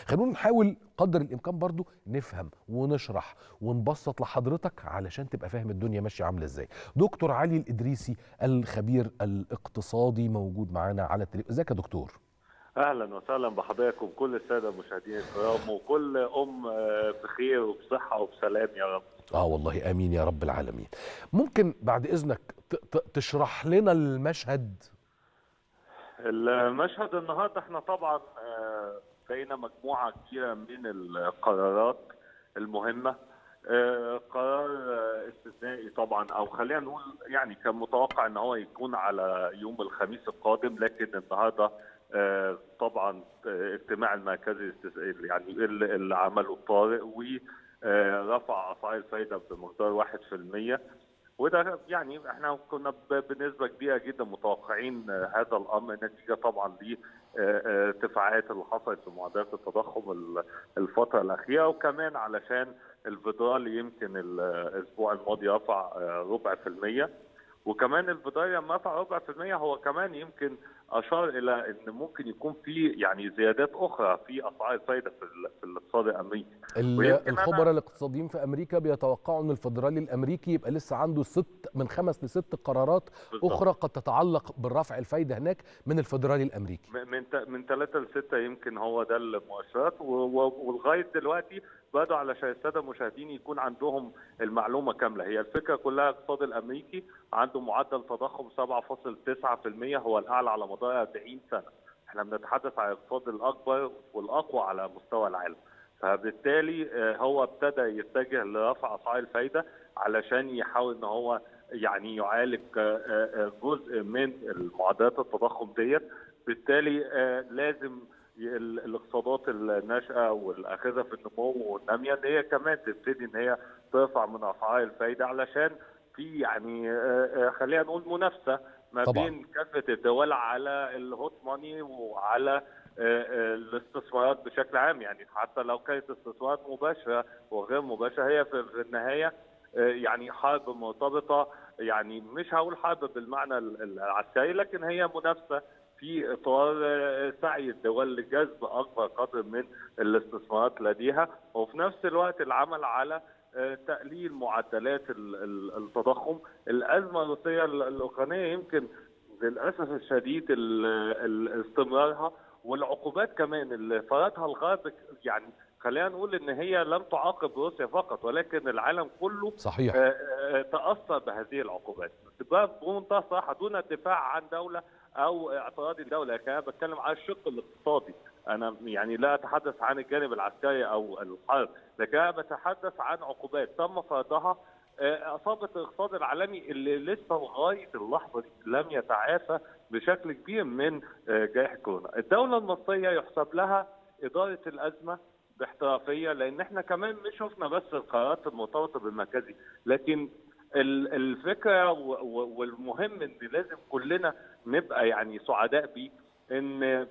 خلونا نحاول قدر الامكان برضو نفهم ونشرح ونبسط لحضرتك علشان تبقى فاهم الدنيا ماشيه عامله ازاي دكتور علي الادريسي الخبير الاقتصادي موجود معانا على التليفون ازيك يا دكتور اهلا وسهلا بحضرتك وبكل الساده المشاهدين الكرام وكل ام بخير وبصحه وبسلام يا رب اه والله امين يا رب العالمين ممكن بعد اذنك تشرح لنا المشهد المشهد النهارده احنا طبعا لقينا مجموعه كبيره من القرارات المهمه قرار استثنائي طبعا او خلينا نقول يعني كان متوقع ان هو يكون على يوم الخميس القادم لكن النهارده طبعا اجتماع المركزي يعني اللي عمله الطارئ ورفع اسعار الفايده بمقدار 1% وده يعني احنا كنا بنسبه كبيره جدا متوقعين هذا الامر نتيجه طبعا لارتفاعات اللي حصلت في معدلات التضخم الفتره الاخيره وكمان علشان الفيدرالي يمكن الاسبوع الماضي رفع ربع في الميه وكمان الفيدرالي لما رفع ربع في الميه هو كمان يمكن اشار الى ان ممكن يكون في يعني زيادات اخرى في اسعار الفائده في, في الاقتصاد الامريكي الخبراء الاقتصاديين في امريكا بيتوقعوا ان الفدرالي الامريكي يبقى لسه عنده ست من خمس لست قرارات بالضبط. اخرى قد تتعلق بالرفع الفايده هناك من الفدرالي الامريكي من من ثلاثه لسته يمكن هو ده المؤشرات ولغايه دلوقتي بدأوا علشان الساده المشاهدين يكون عندهم المعلومه كامله هي الفكره كلها الاقتصاد الامريكي عنده معدل تضخم 7.9% هو الاعلى على مدار 40 سنه احنا بنتحدث عن الاقتصاد الاكبر والاقوى على مستوى العالم فبالتالي هو ابتدى يتجه لرفع اسعار الفايده علشان يحاول ان هو يعني يعالج جزء من معدلات التضخم ديت بالتالي لازم الاقتصادات الناشئه والاخذه في النمو والناميه ان هي كمان تبتدي ان هي ترفع من اسعار الفايده علشان في يعني خلينا نقول منافسه ما طبعا. بين كافه الدول على الهوت ماني وعلى الاستثمارات بشكل عام يعني حتى لو كانت استثمارات مباشره وغير مباشره هي في النهايه يعني حرب مرتبطه يعني مش هقول حرب بالمعنى العسكري لكن هي منافسه في اطار سعي الدول لجذب اكبر قدر من الاستثمارات لديها وفي نفس الوقت العمل على تقليل معدلات التضخم الازمه الروسيه الاوكرانيه يمكن للاسف الشديد استمرارها والعقوبات كمان اللي فرضها الغرب يعني خلينا نقول ان هي لم تعاقب روسيا فقط ولكن العالم كله صحيح تاثر بهذه العقوبات بمنتهى الصراحه دون الدفاع عن دوله او اعتراض الدوله لكن انا بتكلم عن الشق الاقتصادي انا يعني لا اتحدث عن الجانب العسكري او الحرب لكن انا بتحدث عن عقوبات تم فرضها اصابت الاقتصاد العالمي اللي لسه لغايه اللحظه دي لم يتعافى بشكل كبير من جائحه كورونا. الدوله المصريه يحسب لها اداره الازمه باحترافيه لان احنا كمان مش شفنا بس القرارات المرتبطه بالمركزي لكن الفكره والمهم ان لازم كلنا نبقى يعني سعداء بيه ان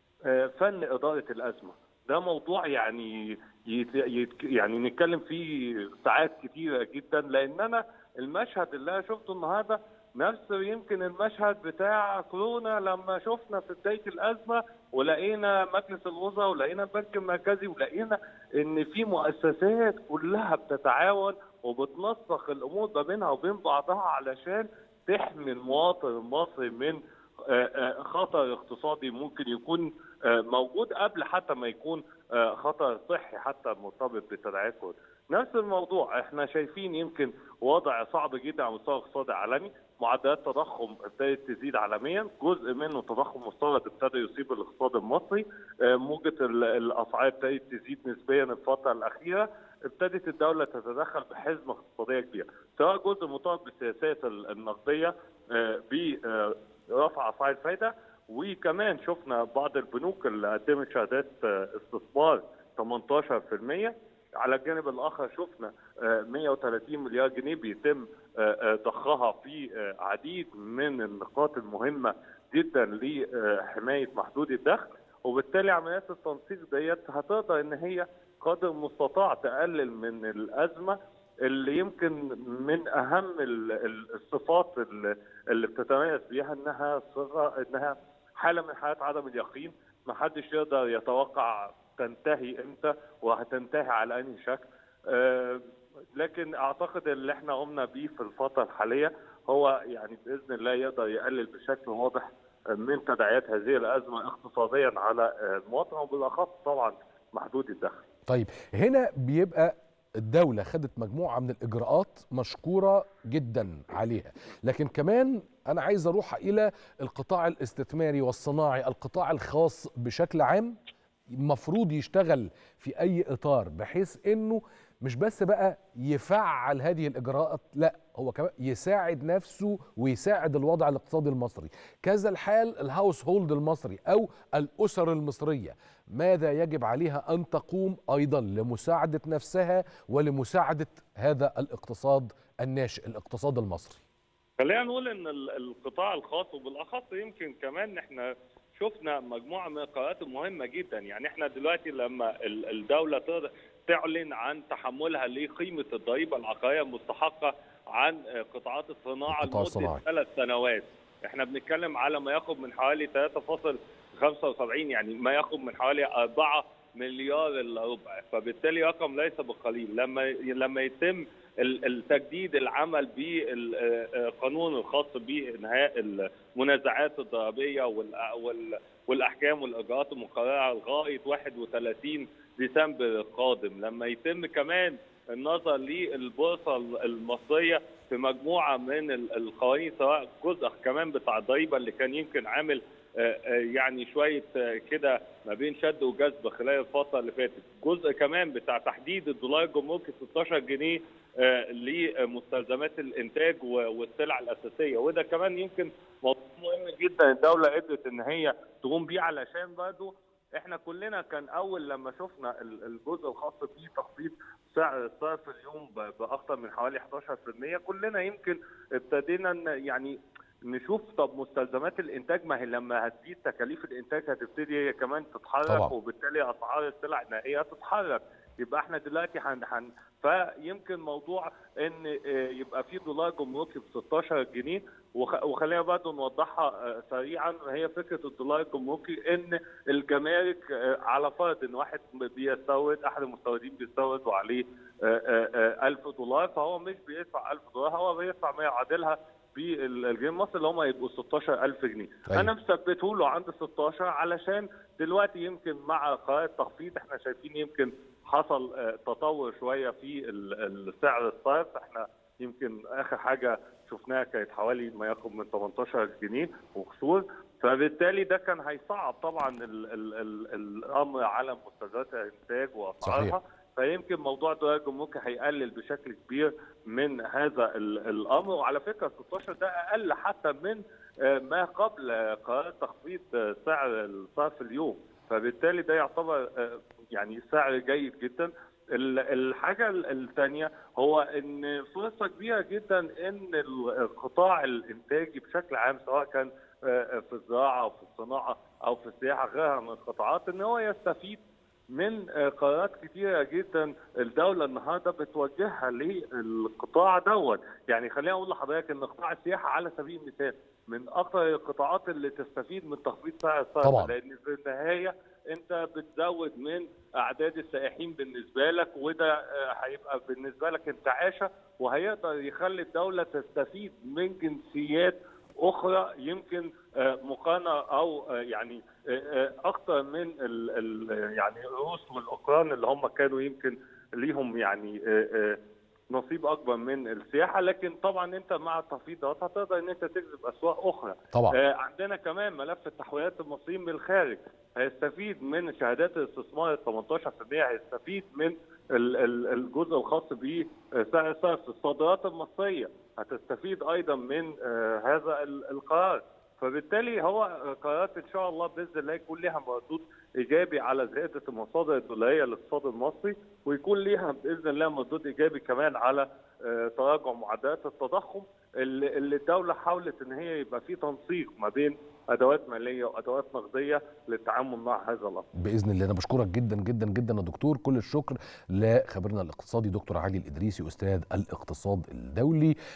فن اداره الازمه ده موضوع يعني يعني نتكلم فيه ساعات كتيره جدا لان انا المشهد اللي انا شفته النهارده نفس يمكن المشهد بتاع كورونا لما شفنا في بدايه الازمه ولقينا مجلس الوزراء ولقينا البنك المركزي ولقينا ان في مؤسسات كلها بتتعاون وبتنسق الامور ما بينها وبين بعضها علشان تحمي المواطن المصري من خطر اقتصادي ممكن يكون موجود قبل حتى ما يكون خطر صحي حتى مرتبط بتداعيات كورونا. نفس الموضوع احنا شايفين يمكن وضع صعب جدا على مستوى الاقتصاد العالمي، معدلات تضخم ابتدت تزيد عالميا، جزء منه تضخم مستورد ابتدى يصيب الاقتصاد المصري، موجة الاسعار ابتدت تزيد نسبيا الفترة الأخيرة، ابتدت الدولة تتدخل بحزمة اقتصادية كبيرة، سواء جزء مرتبط بالسياسات النقدية برفع أسعار الفايدة وكمان شفنا بعض البنوك اللي قدمت شهادات استثمار 18% على الجانب الاخر شفنا 130 مليار جنيه بيتم ضخها في عديد من النقاط المهمه جدا لحمايه محدود الدخل وبالتالي عمليات التنسيق ديت هتقدر ان هي قدر المستطاع تقلل من الازمه اللي يمكن من اهم الصفات اللي بتتميز بيها انها صغة انها حاله من حالات عدم اليقين ما حدش يقدر يتوقع هتنتهي امتى وهتنتهي على انهي شكل آه، لكن اعتقد اللي احنا قمنا بيه في الفتره الحاليه هو يعني باذن الله يقدر يقلل بشكل واضح من تداعيات هذه الازمه اقتصاديا على المواطن وبالاخص طبعا محدود الدخل. طيب هنا بيبقى الدولة خدت مجموعة من الإجراءات مشكورة جدا عليها لكن كمان أنا عايز أروح إلى القطاع الاستثماري والصناعي القطاع الخاص بشكل عام مفروض يشتغل في أي إطار بحيث أنه مش بس بقى يفعل هذه الإجراءات لا هو كمان يساعد نفسه ويساعد الوضع الاقتصادي المصري كذا الحال الهاوس هولد المصري أو الأسر المصرية ماذا يجب عليها أن تقوم أيضا لمساعدة نفسها ولمساعدة هذا الاقتصاد الناشئ الاقتصاد المصري خلينا نقول ان ال- القطاع الخاص وبالاخص يمكن كمان احنا شفنا مجموعه من القرارات المهمه جدا يعني احنا دلوقتي لما ال- الدوله تقدر تعلن عن تحملها لقيمه الضريبه العقاريه المستحقه عن قطاعات الصناعه القطاع لمده الصناعي. ثلاث سنوات احنا بنتكلم على ما يقرب من حوالي 3.75 يعني ما يقرب من حوالي 4 مليار الا ربع فبالتالي رقم ليس بقليل لما لما يتم ال- التجديد العمل بالقانون الخاص بانهاء المنازعات الضريبيه وال- وال- والاحكام والاجراءات المقرره لغايه 31 ديسمبر القادم لما يتم كمان النظر للبورصه المصريه في مجموعه من ال- القوانين سواء جزء كمان بتاع الضريبه اللي كان يمكن عامل آه، آه، يعني شويه آه، كده ما بين شد وجذب خلال الفتره اللي فاتت جزء كمان بتاع تحديد الدولار الجمركي 16 جنيه آه، لمستلزمات الانتاج و- والسلع الاساسيه وده كمان يمكن موضوع مهم جدا الدوله قدرت ان هي تقوم بيه علشان برضه احنا كلنا كان اول لما شفنا ال- الجزء الخاص بتخفيض سعر الصرف اليوم ب- باكثر من حوالي 11% كلنا يمكن ابتدينا ن- يعني نشوف طب مستلزمات الانتاج ما هي لما هتزيد تكاليف الانتاج هتبتدي هي كمان تتحرك طبعا. وبالتالي اسعار السلع النهائيه تتحرك يبقى احنا دلوقتي هن هن فيمكن موضوع ان آه، يبقى في دولار جمركي ب 16 جنيه وخ- وخلينا برضه نوضحها آه، سريعا هي فكره الدولار الجمركي ان الجمارك آه، على فرض ان واحد بيستورد احد المستوردين بيستورد وعليه آه، آه، آه، 1000 دولار فهو مش بيدفع 1000 دولار هو بيدفع ما يعادلها بالجنيه المصري اللي هم يبقوا 16000 جنيه أيوة. انا مثبته له عند 16 علشان دلوقتي يمكن مع قرار التخفيض احنا شايفين يمكن حصل آه، تطور شويه في ال- السعر الصرف احنا يمكن اخر حاجه شفناها كانت حوالي ما يقرب من 18 جنيه وكسور فبالتالي ده كان هيصعب طبعا ال ال ال الامر على مستلزمات الانتاج واسعارها صحيح. فيمكن موضوع الدولار الجمركي هيقلل بشكل كبير من هذا ال- الامر وعلى فكره 16 ده اقل حتى من آه، ما قبل آه، قرار تخفيض آه، سعر الصرف اليوم فبالتالي ده يعتبر آه، يعني سعر جيد جدا ال- الحاجه الثانيه هو ان فرصه كبيره جدا ان القطاع الانتاجي بشكل عام سواء كان آه، في الزراعه او في الصناعه او في السياحه غيرها من القطاعات ان هو يستفيد من آه، قرارات كتيرة جدا الدولة النهاردة بتوجهها للقطاع دوت يعني خليني أقول لحضرتك إن قطاع السياحة على سبيل المثال من أكثر القطاعات اللي تستفيد من تخفيض سعر الصرف طبعاً. لأن في النهاية أنت بتزود من أعداد السائحين بالنسبة لك وده آه، هيبقى بالنسبة لك انتعاشة وهيقدر يخلي الدولة تستفيد من جنسيات اخرى يمكن آه، مقارنه او آه، يعني آه، آه، اكثر من ال ال يعني الروس والاوكران اللي هم كانوا يمكن ليهم يعني آه، آه، نصيب اكبر من السياحه لكن طبعا انت مع التخفيض دوت هتقدر ان انت تجذب اسواق اخرى طبعا آه، عندنا كمان ملف التحويلات المصريين من الخارج هيستفيد من شهادات الاستثمار ال 18% هيستفيد من ال- ال- الجزء الخاص بسعر الصرف الصادرات المصريه هتستفيد ايضا من آه، هذا ال- القرار فبالتالي هو قرارات ان شاء الله باذن الله يكون لها مردود ايجابي على زياده المصادر الدولاريه للاقتصاد المصري ويكون لها باذن الله مردود ايجابي كمان على آه، تراجع معدلات التضخم اللي اللي الدوله حاولت ان هي يبقى في تنسيق ما بين ادوات ماليه وادوات نقديه للتعامل مع هذا الامر. باذن الله انا بشكرك جدا جدا جدا يا دكتور كل الشكر لخبيرنا الاقتصادي دكتور علي الادريسي استاذ الاقتصاد الدولي